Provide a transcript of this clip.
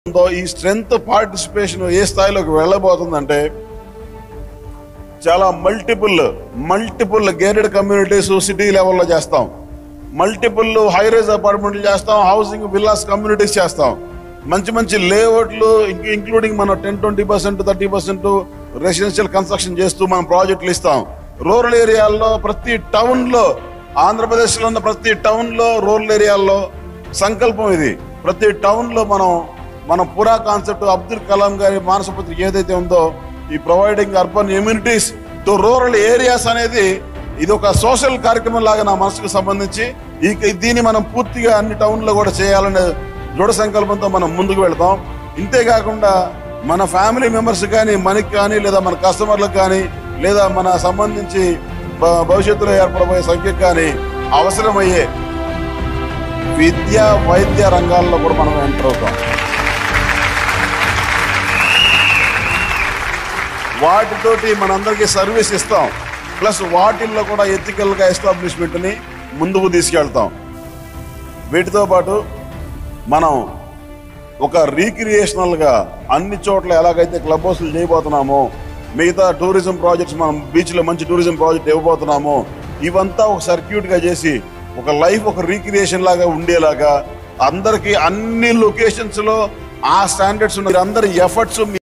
ఉందో ఈ strength participation ఏ స్థాయిలోకి వెళ్ళబోతుందంటే చాలా multiple multiple gated communities city లెవెల్లో చేస్తాం మల్టిపుల్ హై రైజ్ అపార్ట్మెంట్లు చేస్తాం హౌసింగ్ విల్లాస్ కమ్యూనిటీస్ చేస్తాం మంచి మంచి లేఅవుట్లు ఇంక్లూడింగ్ మనం ten twenty percent thirty percent residential construction చేస్తూ మనం ప్రాజెక్టులు ఇస్తాం రూరల్ ఏరియాల్లో ప్రతి టౌన్ లో ఆంధ్రప్రదేశ్లో ఉన్న ప్రతి టౌన్ లో రూరల్ ఏరియాల్లో సంకల్పం ఇది ప్రతి టౌన్ లో మనం మన పురా కాన్సెప్ట్ అబ్దుల్ కలాం గారి మానస పత్రిక ఏదైతే ఉందో ఈ providing urban immunities to rural areas అనేది ఇది ఒక సోషల్ కార్యక్రమం లాగా నా మనసుకు సంబంధించి ఈ దీన్ని మనం పూర్తిగా అన్ని టౌన్లో కూడా చేయాలనే దృఢ సంకల్పంతో మనం ముందుకు వెళ్తాం ఇంతే కాకుండా మన ఫ్యామిలీ మెంబర్స్ కానీ మనకి కానీ లేదా మన కస్టమర్లకు కానీ లేదా మన సంబంధించి భ- భవిష్యత్తులో ఏర్పడబోయే సంఖ్యకు కానీ అవసరమయ్యే విద్య వైద్య రంగాల్లో కూడా మనం ఎంటర్ అవుతాం వాటితోటి మనందరికీ సర్వీస్ ఇస్తాం ప్లస్ వాటిల్లో కూడా ఎథికల్గా ఎస్టాబ్లిష్మెంట్ని ముందుకు తీసుకెళ్తాం వీటితో పాటు మనం ఒక రీక్రియేషనల్గా అన్ని చోట్ల ఎలాగైతే క్లబ్ హౌస్లు చేయబోతున్నామో మిగతా టూరిజం ప్రాజెక్ట్స్ మనం బీచ్లో మంచి టూరిజం ప్రాజెక్ట్ ఇవ్వబోతున్నామో ఇవంతా ఒక సర్క్యూట్గా చేసి ఒక లైఫ్ ఒక రీక్రియేషన్ లాగా ఉండేలాగా అందరికీ అన్ని లొకేషన్స్లో ఆ స్టాండర్డ్స్ ఉన్న అందరి ఎఫర్ట్స్